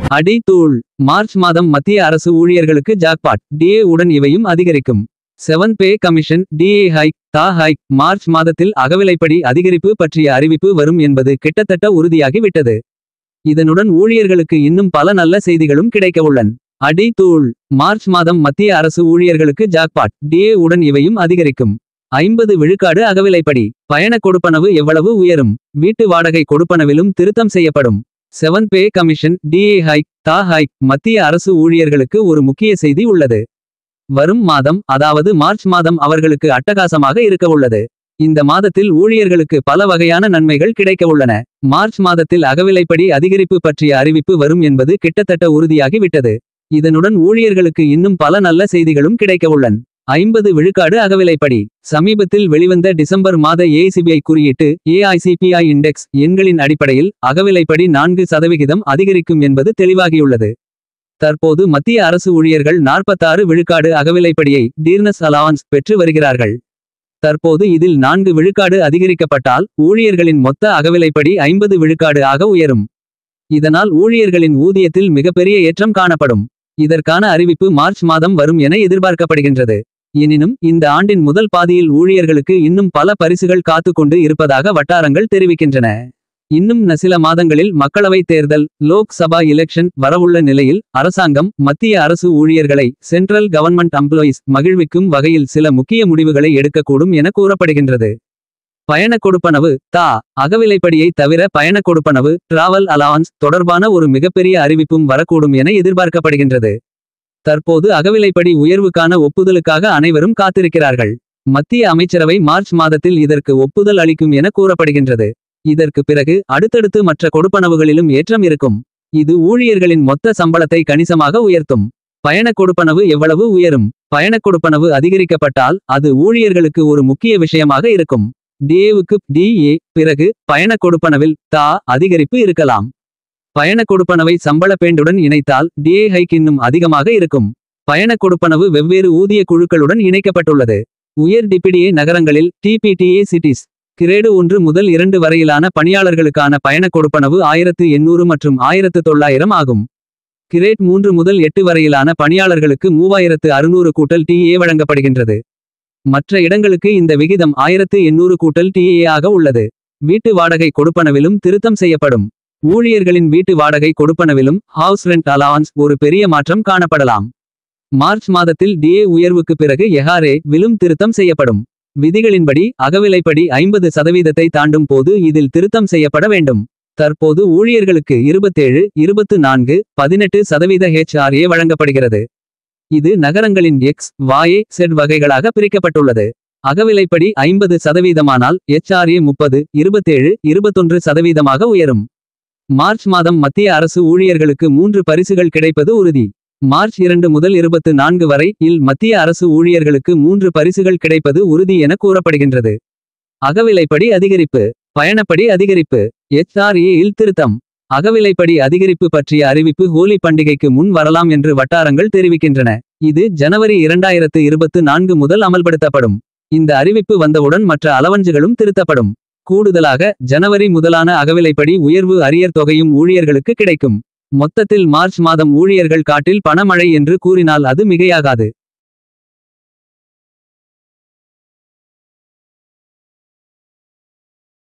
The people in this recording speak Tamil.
அடி தூள் மார்ச் மாதம் மத்திய அரசு ஊழியர்களுக்கு ஜாக்பாட் டிஏ உடன் இவையும் அதிகரிக்கும் seven pay commission DA hike தா ஹைக் மார்ச் மாதத்தில் அகவிலைப்படி அதிகரிப்பு பற்றிய அறிவிப்பு வரும் என்பது கிட்டத்தட்ட உறுதியாகி விட்டது இதனுடன் ஊழியர்களுக்கு இன்னும் பல நல்ல செய்திகளும் கிடைக்கவுள்ளன் அடி தூள் மார்ச் மாதம் மத்திய அரசு ஊழியர்களுக்கு ஜாக்பாட் டிஏ உடன் இவையும் அதிகரிக்கும் ஐம்பது விழுக்காடு அகவிலைப்படி பயண கொடுப்பனவு எவ்வளவு உயரும் வீட்டு வாடகை கொடுப்பனவிலும் திருத்தம் செய்யப்படும் seven pay commission DA hike தா ஹைக் மத்திய அரசு ஊழியர்களுக்கு ஒரு முக்கிய செய்தி உள்ளது வரும் மாதம் அதாவது மார்ச் மாதம் அவர்களுக்கு அட்டகாசமாக இருக்க உள்ளது இந்த மாதத்தில் ஊழியர்களுக்கு பல வகையான நன்மைகள் கிடைக்க உள்ளன மார்ச் மாதத்தில் அகவிலைப்படி அதிகரிப்பு பற்றிய அறிவிப்பு வரும் என்பது கிட்டத்தட்ட உறுதியாகி விட்டது இதனுடன் ஊழியர்களுக்கு இன்னும் பல நல்ல செய்திகளும் கிடைக்க உள்ளன் ஐம்பது விழுக்காடு அகவிலைப்படி சமீபத்தில் வெளிவந்த டிசம்பர் மாத ஏசிபிஐ குறியீட்டு ஏஐசிபிஐ இண்டெக்ஸ் எண்களின் அடிப்படையில் அகவிலைப்படி நான்கு சதவிகிதம் அதிகரிக்கும் என்பது தெளிவாகியுள்ளது தற்போது மத்திய அரசு ஊழியர்கள் நாற்பத்தாறு விழுக்காடு அகவிலைப்படியை டீர்னஸ் அலவன்ஸ் பெற்று வருகிறார்கள் தற்போது இதில் நான்கு விழுக்காடு அதிகரிக்கப்பட்டால் ஊழியர்களின் மொத்த அகவிலைப்படி ஐம்பது விழுக்காடு ஆக உயரும் இதனால் ஊழியர்களின் ஊதியத்தில் மிகப்பெரிய ஏற்றம் காணப்படும் இதற்கான அறிவிப்பு மார்ச் மாதம் வரும் என எதிர்பார்க்கப்படுகின்றது எனினும் இந்த ஆண்டின் முதல் பாதியில் ஊழியர்களுக்கு இன்னும் பல பரிசுகள் காத்து கொண்டு இருப்பதாக வட்டாரங்கள் தெரிவிக்கின்றன இன்னும் ந சில மாதங்களில் மக்களவைத் தேர்தல் லோக் சபா எலெக்ஷன் வரவுள்ள நிலையில் அரசாங்கம் மத்திய அரசு ஊழியர்களை சென்ட்ரல் கவர்மெண்ட் எம்ப்ளாயீஸ் மகிழ்விக்கும் வகையில் சில முக்கிய முடிவுகளை எடுக்கக்கூடும் என கூறப்படுகின்றது பயண கொடுப்பனவு தா அகவிலைப்படியை தவிர பயண கொடுப்பனவு டிராவல் அலவன்ஸ் தொடர்பான ஒரு மிகப்பெரிய அறிவிப்பும் வரக்கூடும் என எதிர்பார்க்கப்படுகின்றது தற்போது அகவிலைப்படி உயர்வுக்கான ஒப்புதலுக்காக அனைவரும் காத்திருக்கிறார்கள் மத்திய அமைச்சரவை மார்ச் மாதத்தில் இதற்கு ஒப்புதல் அளிக்கும் என கூறப்படுகின்றது இதற்கு பிறகு அடுத்தடுத்து மற்ற கொடுப்பனவுகளிலும் ஏற்றம் இருக்கும் இது ஊழியர்களின் மொத்த சம்பளத்தை கணிசமாக உயர்த்தும் பயண கொடுப்பனவு எவ்வளவு உயரும் பயண கொடுப்பனவு அதிகரிக்கப்பட்டால் அது ஊழியர்களுக்கு ஒரு முக்கிய விஷயமாக இருக்கும் டிஏவுக்கு டிஏ பிறகு பயண கொடுப்பனவில் தா அதிகரிப்பு இருக்கலாம் பயண கொடுப்பனவை சம்பள பேண்டுடன் இணைத்தால் டிஏ ஹைக் இன்னும் அதிகமாக இருக்கும் பயண கொடுப்பனவு வெவ்வேறு ஊதிய குழுக்களுடன் இணைக்கப்பட்டுள்ளது உயர் டிபிடிஏ நகரங்களில் டிபிடிஏ சிட்டிஸ் கிரேடு ஒன்று முதல் இரண்டு வரையிலான பணியாளர்களுக்கான பயண கொடுப்பனவு ஆயிரத்து எண்ணூறு மற்றும் ஆயிரத்து தொள்ளாயிரம் ஆகும் கிரேட் மூன்று முதல் எட்டு வரையிலான பணியாளர்களுக்கு மூவாயிரத்து அறுநூறு கூட்டல் டிஏ வழங்கப்படுகின்றது மற்ற இடங்களுக்கு இந்த விகிதம் ஆயிரத்து எண்ணூறு கூட்டல் டிஏ ஆக உள்ளது வீட்டு வாடகை கொடுப்பனவிலும் திருத்தம் செய்யப்படும் ஊழியர்களின் வீட்டு வாடகை கொடுப்பனவிலும் ஹவுஸ் ரெண்ட் அலவன்ஸ் ஒரு பெரிய மாற்றம் காணப்படலாம் மார்ச் மாதத்தில் டிஏ உயர்வுக்கு பிறகு எஹாரே விலும் திருத்தம் செய்யப்படும் விதிகளின்படி அகவிலைப்படி ஐம்பது சதவீதத்தை தாண்டும் போது இதில் திருத்தம் செய்யப்பட வேண்டும் தற்போது ஊழியர்களுக்கு இருபத்தேழு இருபத்து நான்கு பதினெட்டு சதவீத ஹெச்ஆர்ஏ வழங்கப்படுகிறது இது நகரங்களின் எக்ஸ் வாயே செட் வகைகளாக பிரிக்கப்பட்டுள்ளது அகவிலைப்படி ஐம்பது சதவீதமானால் எச்ஆர்ஏ முப்பது இருபத்தேழு இருபத்தொன்று சதவீதமாக உயரும் மார்ச் மாதம் மத்திய அரசு ஊழியர்களுக்கு மூன்று பரிசுகள் கிடைப்பது உறுதி மார்ச் இரண்டு முதல் இருபத்து நான்கு வரை இல் மத்திய அரசு ஊழியர்களுக்கு மூன்று பரிசுகள் கிடைப்பது உறுதி என கூறப்படுகின்றது அகவிலைப்படி அதிகரிப்பு பயணப்படி அதிகரிப்பு எச்ஆர்ஏ இல் திருத்தம் அகவிலைப்படி அதிகரிப்பு பற்றிய அறிவிப்பு ஹோலி பண்டிகைக்கு முன் வரலாம் என்று வட்டாரங்கள் தெரிவிக்கின்றன இது ஜனவரி இரண்டாயிரத்து இருபத்து நான்கு முதல் அமல்படுத்தப்படும் இந்த அறிவிப்பு வந்தவுடன் மற்ற அலவஞ்சுகளும் திருத்தப்படும் கூடுதலாக ஜனவரி முதலான அகவிலைப்படி உயர்வு அரியர் தொகையும் ஊழியர்களுக்கு கிடைக்கும் மொத்தத்தில் மார்ச் மாதம் ஊழியர்கள் காட்டில் பணமழை என்று கூறினால் அது மிகையாகாது